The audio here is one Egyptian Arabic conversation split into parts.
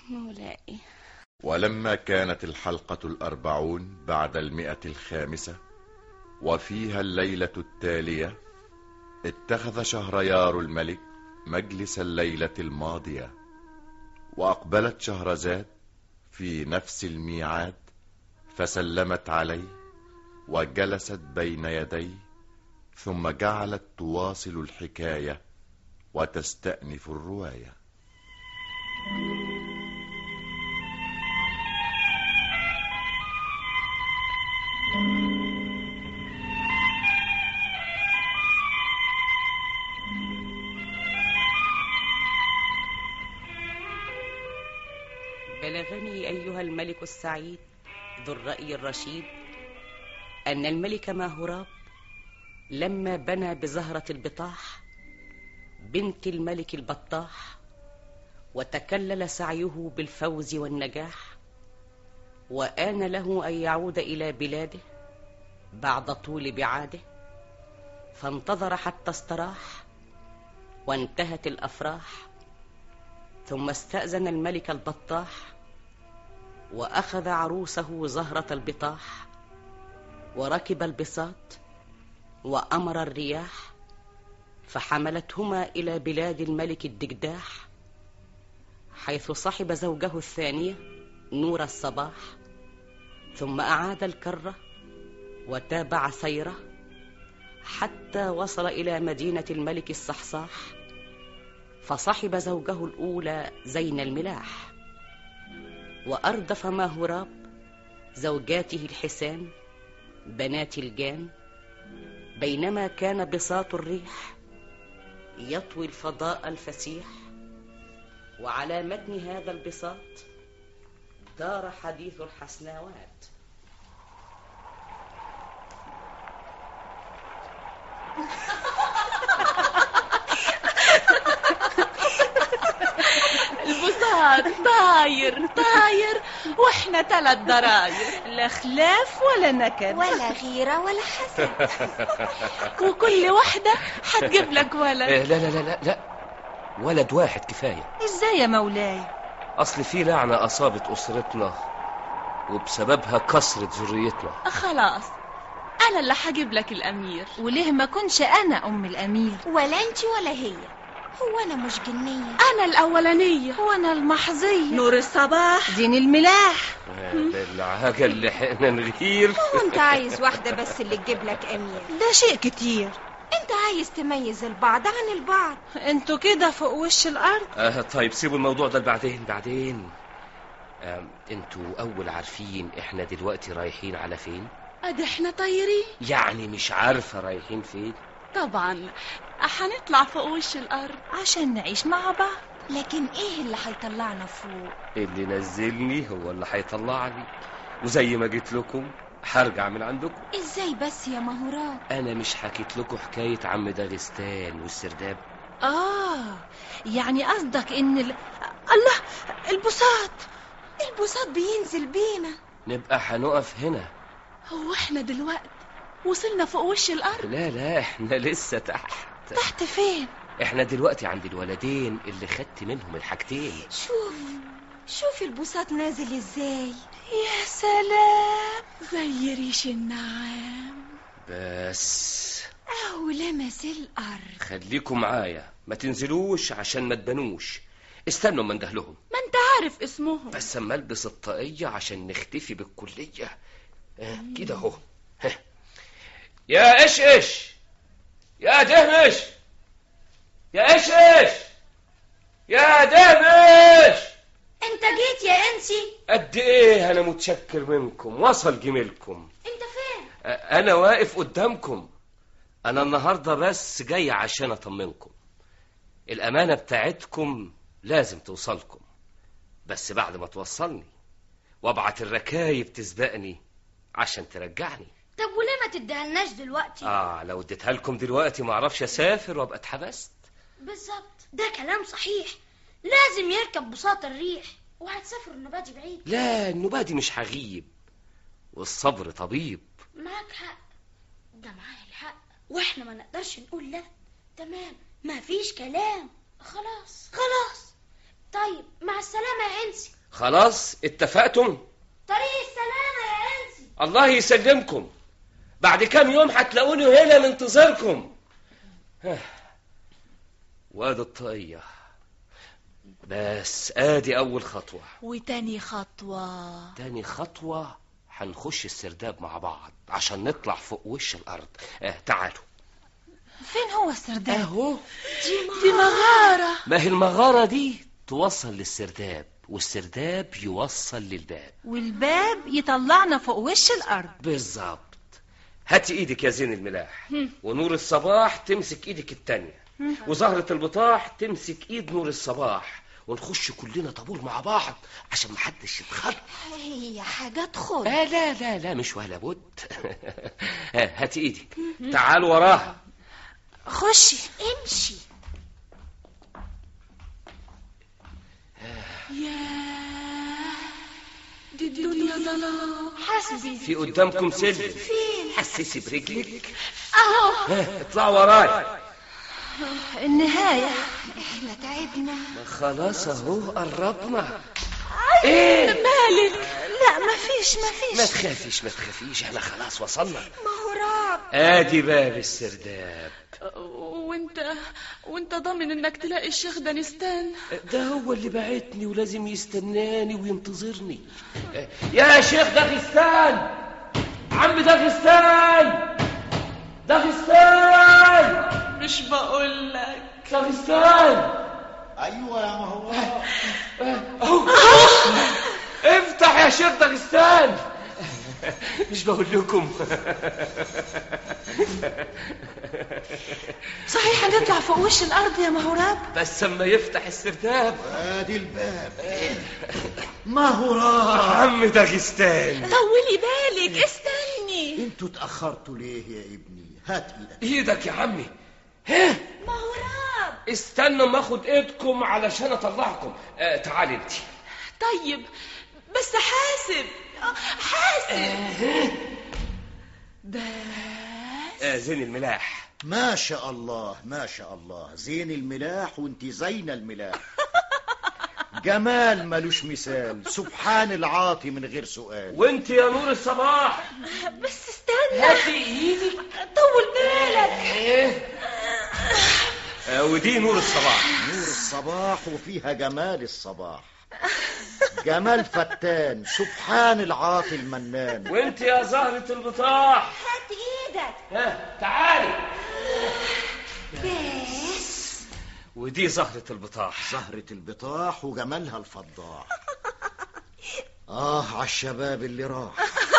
مولاي ولما كانت الحلقة الأربعون بعد المئة الخامسة وفيها الليلة التالية اتخذ شهريار الملك مجلس الليلة الماضية وأقبلت شهرزاد في نفس الميعاد فسلمت عليه وجلست بين يديه ثم جعلت تواصل الحكاية وتستأنف الرواية بلغني أيها الملك السعيد ذو الرأي الرشيد أن الملك ماهوراب لما بنى بزهرة البطاح بنت الملك البطاح وتكلل سعيه بالفوز والنجاح وآن له أن يعود إلى بلاده بعد طول بعاده فانتظر حتى استراح وانتهت الأفراح ثم استأذن الملك البطاح وأخذ عروسه زهرة البطاح وركب البساط وأمر الرياح فحملتهما إلى بلاد الملك الدجداح حيث صحب زوجه الثانية نور الصباح ثم أعاد الكرة وتابع سيره حتى وصل إلى مدينة الملك الصحصاح فصحب زوجه الأولى زين الملاح وأردف ماهوراب زوجاته الحسان بنات الجان بينما كان بساط الريح يطوي الفضاء الفسيح وعلى متن هذا البساط دار حديث الحسناوات البساط طاير طاير واحنا تلات دراير لا خلاف ولا نكد ولا غيرة ولا حسد وكل واحدة هتجيب لك ولد إيه لا لا لا لا لا ولد واحد كفاية ازاي يا مولاي أصل في لعنة أصابت أسرتنا وبسببها كسرت ذريتنا خلاص انا اللي هجيب لك الامير وليه ما كنش انا ام الامير ولا انت ولا هي هو انا مش جنية انا الاولانية وانا المحظية نور الصباح دين الملاح بالعجل لحقنا نغير هو انت عايز واحدة بس اللي تجيب لك امير ده شيء كتير انت عايز تميز البعض عن البعض انتوا كده فوق وش الارض آه طيب سيبوا الموضوع ده بعدين بعدين آه انتوا أول عارفين احنا دلوقتي رايحين على فين ادي احنا طايرين يعني مش عارفة رايحين فين طبعا هنطلع فوق وش الارض عشان نعيش مع بعض لكن ايه اللي هيطلعنا فوق اللي نزلني هو اللي هيطلعني وزي ما جيت لكم هرجع من عندكم ازاي بس يا مهوراب انا مش حكيت لكم حكاية عم داغستان والسرداب اه يعني قصدك ان ال... الله البساط البساط بينزل بينا نبقى هنقف هنا هو احنا دلوقتي وصلنا فوق وش الارض لا لا احنا لسه تحت تحت فين احنا دلوقتي عند الولدين اللي خدت منهم الحاجتين شوف شوف البساط نازل ازاي يا سلام زي ريش النعام بس اهو لمس الارض خليكم معايا ما تنزلوش عشان ما تبانوش استنوا ما اندهلهم ما انت عارف اسمهم بس اما البس الطاقية عشان نختفي بالكلية اه كده اهو ها. يا ايش ايش يا دهمش يا ايش ايش يا دهمش انت جيت يا انسي قد ايه انا متشكر منكم وصل جميلكم انت فين اه، انا واقف قدامكم انا النهارده بس جاي عشان اطمنكم الامانه بتاعتكم لازم توصلكم بس بعد ما توصلني وابعت الركايب تسبقني عشان ترجعني طب وليه ما تديهالناش دلوقتي اه لو اديتها لكم دلوقتي ما اعرفش اسافر وابقى اتحبست بالظبط ده كلام صحيح لازم يركب بساط الريح وهتسافر النباتي بعيد لا النبادي مش هغيب والصبر طبيب معاك حق ده معايا الحق واحنا ما نقدرش نقول لا تمام ما فيش كلام خلاص خلاص طيب مع السلامة يا انسي خلاص اتفقتم طريق السلامة يا انسي الله يسلمكم بعد كام يوم هتلاقوني هنا منتظركم ها. وادي الطاقية بس ادي اول خطوة وتاني خطوة تاني خطوة هنخش السرداب مع بعض عشان نطلع فوق وش الارض آه تعالوا فين هو السرداب اهو دي مغارة ما هي المغارة دي توصل للسرداب والسرداب يوصل للباب والباب يطلعنا فوق وش الارض بالظبط هاتي ايدك يا زين الملاح ونور الصباح تمسك ايدك التانية وزهرة البطاح تمسك ايد نور الصباح ونخش كلنا طابور مع بعض عشان محدش يتخض هي حاجة تخض آه لا لا لا مش ولا بد ها، هاتي ايدك تعال وراها خشي امشي دي الدنيا ظلام حسبي في قدامكم سلم فين حسسي برجلك اهو اطلعوا وراي النهاية احنا تعبنا ما خلاص اهو قربنا ايه مالك لا مفيش مفيش ما تخافيش ما تخافيش احنا خلاص وصلنا ما هو راب ادي باب السرداب وانت وانت ضامن انك تلاقي الشيخ دانستان ده هو اللي بعتني ولازم يستناني وينتظرني يا شيخ داغستان عم داغستان داغستان مش بقول لك داغستان ايوه يا مهورات أهو. افتح يا شيخ داغستان مش بقول لكم صحيح هنطلع فوق وش الارض يا مهوراب بس اما يفتح السرداب ادي الباب مهورات عم داغستان طولي بالك استني انتوا اتاخرتوا ليه يا ابني هات ايدك ايدك يا عمي ها مهراب استنوا ما اخد ايدكم علشان اطلعكم آه تعالي انت طيب بس حاسب حاسب بس آه زين الملاح ما شاء الله ما شاء الله زين الملاح وانت زين الملاح جمال ملوش مثال سبحان العاطي من غير سؤال وانت يا نور الصباح بس استنى هاتي ايدك طول بالك ايه آه ودي نور الصباح نور الصباح وفيها جمال الصباح جمال فتان سبحان العاطي المنان وانت يا زهرة البطاح هات ايدك ها تعالي بس ودي زهرة البطاح زهرة البطاح وجمالها الفضاح آه على الشباب اللي راح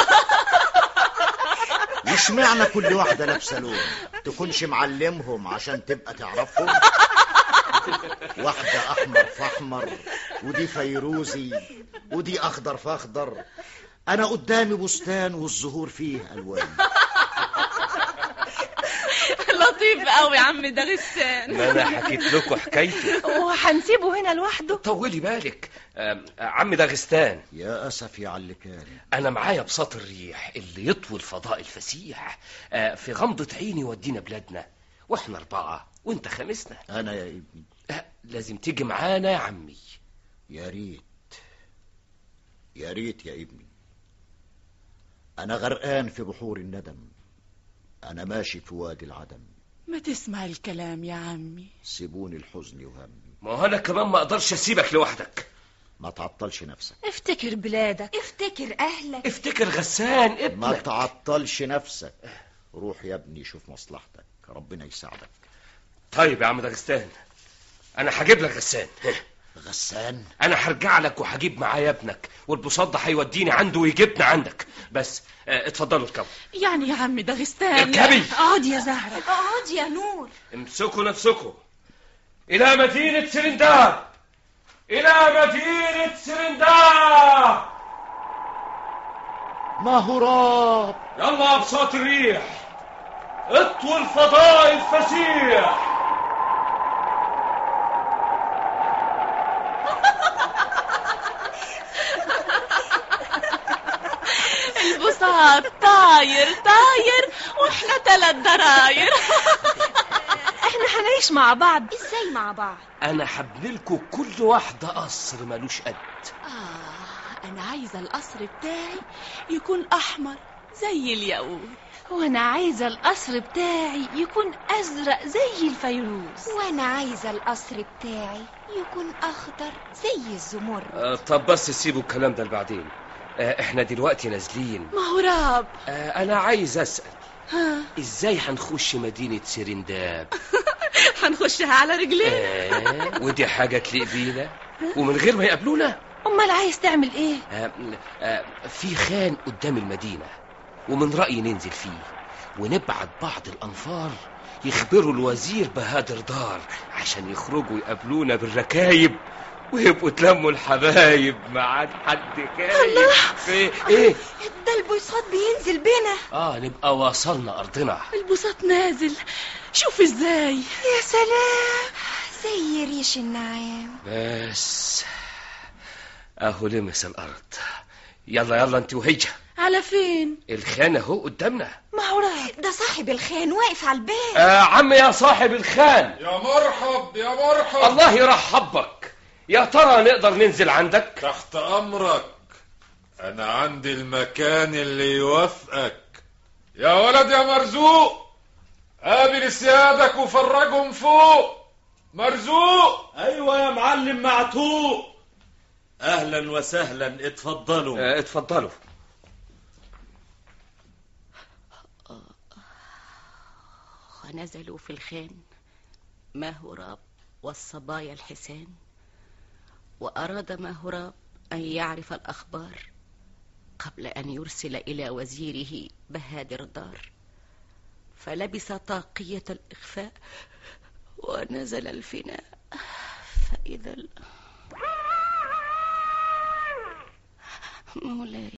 مش معنى كل واحدة لابسة لون تكونش معلمهم عشان تبقى تعرفهم واحدة أحمر في أحمر ودي فيروزي ودي أخضر في أخضر أنا قدامي بستان والزهور فيه ألوان لطيف قوي عم داغستان ما انا حكيت لكم حكايتي وهنسيبه هنا لوحده طولي بالك آه عم داغستان يا أسف يا علكان انا معايا بساط الريح اللي يطوي الفضاء الفسيح آه في غمضة عيني يودينا بلادنا واحنا اربعة وانت خامسنا أنا يا ابني آه لازم تيجي معانا يا عمي يا ريت يا ريت يا ابني أنا غرقان في بحور الندم أنا ماشي في وادي العدم ما تسمع الكلام يا عمي سيبوني الحزن وهمي ما هو انا كمان ما اقدرش اسيبك لوحدك ما تعطلش نفسك افتكر بلادك افتكر اهلك افتكر غسان ما ابنك تعطلش نفسك روح يا ابني شوف مصلحتك ربنا يساعدك طيب يا عم داغستان انا هجيب لك غسان غسان انا هرجع لك وهجيب معايا ابنك والبساط ده هيوديني عنده ويجيبنا عندك بس آه، اتفضلوا اركبوا يعني يا عم داغستان اركبي اقعد يا زهرة اقعد يا نور امسكوا نفسكم الى مدينة سرنداب الى مدينة سرنداب مهراب يلا يا بساط الريح اطوي الفضاء الفسيح البساط طاير طاير واحنا تلات دراير احنا هنعيش مع بعض ازاي ازاي مع بعض انا هبنلكوا كل واحده قصر ملوش قد آه أنا عايزة القصر بتاعي يكون أحمر زي الياقوت وانا عايزه القصر بتاعي يكون ازرق زي الفيروز وانا عايزه القصر بتاعي يكون اخضر زي الزمرد آه طب بس سيبوا الكلام ده لبعدين آه احنا دلوقتي نازلين مهراب آه انا عايز اسال ها ازاي هنخش مدينه سرنداب هنخشها على رجلين آه ودي حاجه تليق بينا ومن غير ما يقابلونا امال عايز تعمل ايه آه آه في خان قدام المدينة ومن رأيي ننزل فيه ونبعت بعض الأنفار يخبروا الوزير بهادر دار عشان يخرجوا يقابلونا بالركايب ويبقوا تلموا الحبايب ما عاد حد كايب في ايه ده البساط بينزل بينا اه نبقى وصلنا ارضنا البساط نازل شوف ازاي يا سلام زي ريش النعام بس اهو لمس الارض يلا يلا انت وهي على فين الخان اهو قدامنا مهراب ده صاحب الخان واقف على الباب آه عم يا صاحب الخان يا مرحب يا مرحب الله يرحب بك يا ترى نقدر ننزل عندك تحت امرك انا عندي المكان اللي يوافقك يا ولد يا مرزوق قابل سيادك وفرجهم فوق مرزوق ايوه يا معلم معتوق اهلا وسهلا اتفضلوا آه اتفضلوا ونزلوا في الخان ماهوراب والصبايا الحسان وأراد ماهوراب أن يعرف الأخبار قبل أن يرسل إلى وزيره بهادر دار فلبس طاقية الإخفاء ونزل الفناء فإذا ال... مولاي